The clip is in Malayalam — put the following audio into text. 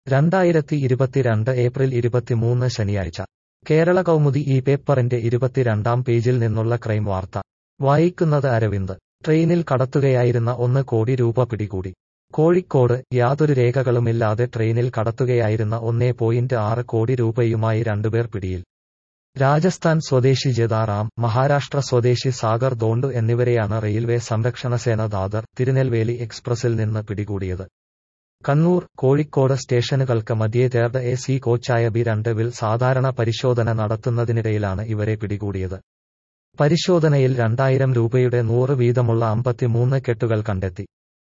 രണ്ടായിരത്തി ഇരുപത്തിരണ്ട് ഏപ്രിൽ ഇരുപത്തിമൂന്ന് ശനിയാഴ്ച കേരള കൗമുദി ഈ പേപ്പറിന്റെ ഇരുപത്തിരണ്ടാം പേജിൽ നിന്നുള്ള ക്രൈം വാർത്ത വായിക്കുന്നത് അരവിന്ദ് ട്രെയിനിൽ കടത്തുകയായിരുന്ന ഒന്ന് കോടി രൂപ പിടികൂടി കോഴിക്കോട് യാതൊരു രേഖകളുമില്ലാതെ ട്രെയിനിൽ കടത്തുകയായിരുന്ന ഒന്നേ പോയിന്റ് ആറ് കോടി രൂപയുമായി രണ്ടുപേർ പിടിയിൽ രാജസ്ഥാൻ സ്വദേശി ജെതാറാം മഹാരാഷ്ട്ര സ്വദേശി സാഗർ ദോണ്ടു എന്നിവരെയാണ് റെയിൽവേ സംരക്ഷണസേന ദാദർ തിരുനെൽവേലി എക്സ്പ്രസിൽ നിന്ന് പിടികൂടിയത് കണ്ണൂർ കോഴിക്കോട് സ്റ്റേഷനുകൾക്ക് മധ്യേ തേർഡ് എ സി കോച്ചായ ബി രണ്ട് വിൽ സാധാരണ പരിശോധന നടത്തുന്നതിനിടയിലാണ് ഇവരെ പിടികൂടിയത് പരിശോധനയിൽ രണ്ടായിരം രൂപയുടെ നൂറ് വീതമുള്ള അമ്പത്തിമൂന്ന് കെട്ടുകൾ കണ്ടെത്തി